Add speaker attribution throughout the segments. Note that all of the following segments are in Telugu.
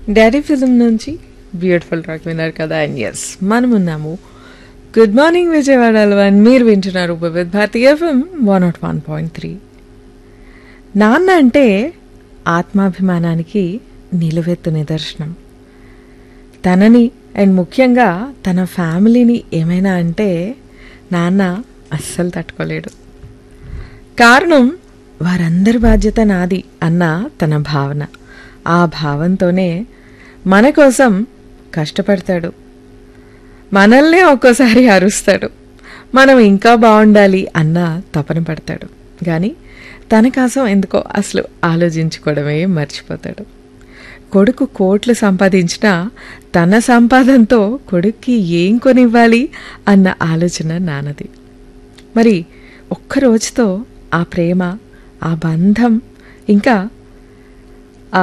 Speaker 1: డాడీ ఫిలిం నుంచి బ్యూటిఫుల్ ట్రాక్ విన్నారు కదా అండ్ ఎస్ మనం ఉన్నాము గుడ్ మార్నింగ్ విజయవాడలో అండ్ మీరు వింటున్నారు with Bharati FM one nought one point three నాన్న అంటే ఆత్మాభిమానానికి నిలువెత్తు నిదర్శనం తనని అండ్ ముఖ్యంగా తన ఫ్యామిలీని ఏమైనా అంటే నాన్న అస్సలు తట్టుకోలేడు కారణం వారందరి బాధ్యత నాది అన్న తన భావన ఆ భావంతోనే మన కోసం కష్టపడతాడు మనల్నే ఒక్కోసారి అరుస్తాడు మనం ఇంకా బాగుండాలి అన్న తపన పడతాడు కానీ తన కోసం ఎందుకో అసలు ఆలోచించుకోవడమే మర్చిపోతాడు కొడుకు కోట్లు సంపాదించినా తన సంపాదనతో కొడుక్కి ఏం కొనివ్వాలి అన్న ఆలోచన నాన్నది మరి ఒక్క రోజుతో ఆ ప్రేమ ఆ బంధం ఇంకా ఆ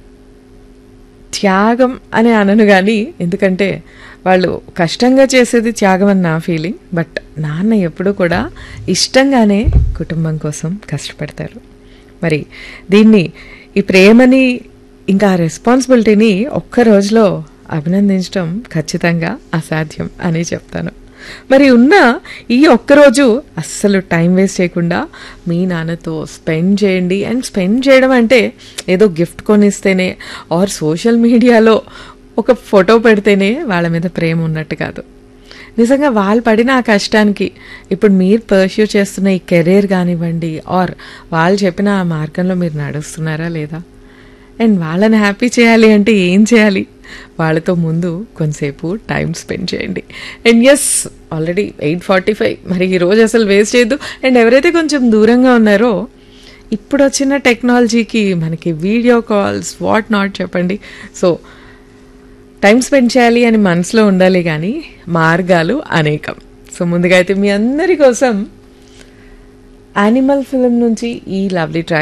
Speaker 1: త్యాగం అని అనను కానీ ఎందుకంటే వాళ్ళు కష్టంగా చేసేది త్యాగం అని నా ఫీలింగ్ బట్ నాన్న ఎప్పుడూ కూడా ఇష్టంగానే కుటుంబం కోసం కష్టపడతారు మరి దీన్ని ఈ ప్రేమని ఇంకా ఆ రెస్పాన్సిబిలిటీని ఒక్క రోజులో అభినందించడం ఖచ్చితంగా అసాధ్యం అని చెప్తాను మరి ఉన్న ఈ ఒక్కరోజు అస్సలు టైం వేస్ట్ చేయకుండా మీ నాన్నతో స్పెండ్ చేయండి అండ్ స్పెండ్ చేయడం అంటే ఏదో గిఫ్ట్ కొనిస్తేనే ఆర్ సోషల్ మీడియాలో ఒక ఫోటో పెడితేనే వాళ్ళ మీద ప్రేమ ఉన్నట్టు కాదు నిజంగా వాళ్ళు పడిన ఆ కష్టానికి ఇప్పుడు మీరు పర్స్యూ చేస్తున్న ఈ కెరీర్ కానివ్వండి ఆర్ వాళ్ళు చెప్పిన ఆ మార్గంలో మీరు నడుస్తున్నారా లేదా అండ్ వాళ్ళని హ్యాపీ చేయాలి అంటే ఏం చేయాలి వాళ్ళతో ముందు కొంతసేపు టైం స్పెండ్ చేయండి and yes already eight forty five మరి ఈ రోజు అసలు వేస్ట్ చేయొద్దు అండ్ ఎవరైతే కొంచెం దూరంగా ఉన్నారో ఇప్పుడు వచ్చిన టెక్నాలజీకి మనకి వీడియో కాల్స్ వాట్ నాట్ చెప్పండి సో టైం స్పెండ్ చేయాలి అని మనసులో ఉండాలి కానీ మార్గాలు అనేకం సో ముందుగా అయితే మీ అందరి కోసం యానిమల్ ఫిలిం నుంచి ఈ లవ్లీ ట్రాక్